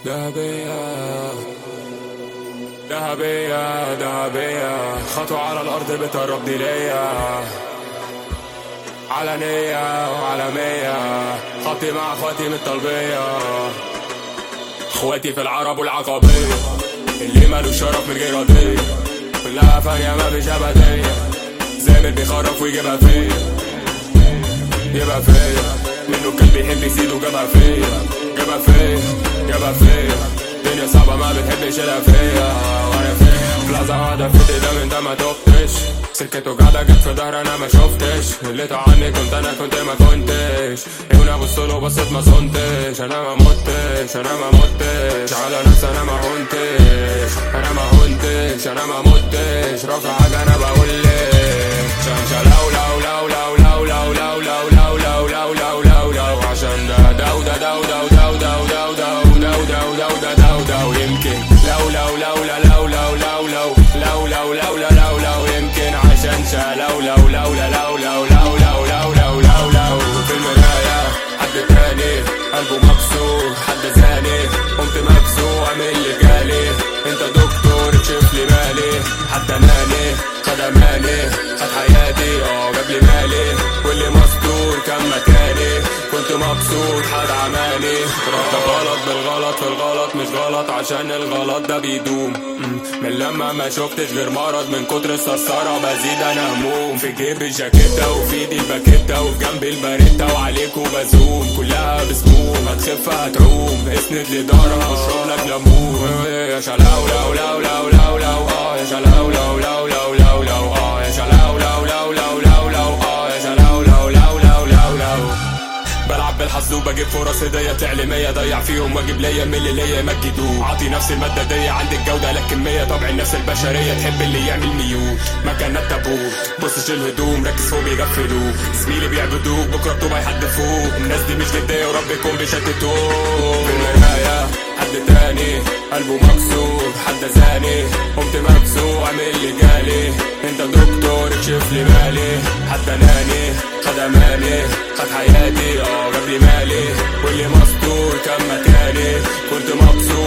ذهبية ذهبية ذهبية خطوة على الأرض بتقربني ليا علنية وعالمية خطي مع اخواتي من الطلبية اخواتي في العرب والعقبية اللي مالوش شرف من غير قضية كلها فانية ما فيش أبدية زامل بيخرف ويجيبها فيا يبقى فيا منه كلب يحب يسيده جابها فيا جابها فيا جابها فيا الدنيا صعبة ما بتحبش الا فيا وانا فيا في لحظة واحدة في ده من ده ما تبتش سكته قاعدة جت في ظهر انا ما شفتش اللي عني كنت انا كنت ما كنتش هنا بص له بصيت ما صنتش انا ما متش انا ما متش على نفسي انا ما هنتش انا ما هنتش انا ما متش رافع حاجة انا بقول لك شمشة لو لو لو لو لو لو لو لو لو لو لو لو لو لو عشان ده دو ده دو دو دو دو دو دو دو دو دو ده دو دو يمكن لو لو لو لا لو لو لو لو لو لو لو لا لو لو يمكن عشان شا لو لو لو لا لو لو لو لو لو لو لو لو في المراية حد تاني قلبه مكسور حد زاني قمت مكسور عامل اللي جالي انت دكتور تشوف لي مالي حتى مالي خد اماني خد حياتي اه جاب لي مالي واللي مستور كان مكاني كنت مبسوط حد عماني رحت غلط بالغلط في الغلط مش غلط عشان الغلط ده بيدوم مم. من لما ما شفتش غير مرض من كتر الصرصرة بزيد انا هموم في جيب الجاكيتة وفي ايدي الباكيتة وفي جنبي الباريتا وعليكوا بزوم كلها بسموم هتخف هتعوم اسند لدارة واشرب لك ليمون يا شلاو لو لو لو لو لو اه يا شلاو لو لو لو لو لو اه يا شلاو لو لو لو لو لو اه يا شلاو لو لو لو لو لو بلعب بالحظ وبجيب فرص هدية تعليمية ضيع فيهم واجيب ليا من اللي ليا يمجدوه عاطي نفس المادة دي عندي الجودة لك كمية طبع النفس البشرية تحب اللي يعمل ميوت مكانات تابوت بصش الهدوم ركز فوق بيغفلوك زميلي بيعبدوك بكرة بطوبة يحدفوك الناس دي مش جدية ورب يكون بيشتتوك في المراية حد تاني قلبه مكسور حد زاني قمت مكسور عامل اللي جالي انت دكتور اكشف لي مالي حتى ناني خد اماني خد حياتي اه جاب لي مالي واللي مستور كان مكاني كنت مبسوط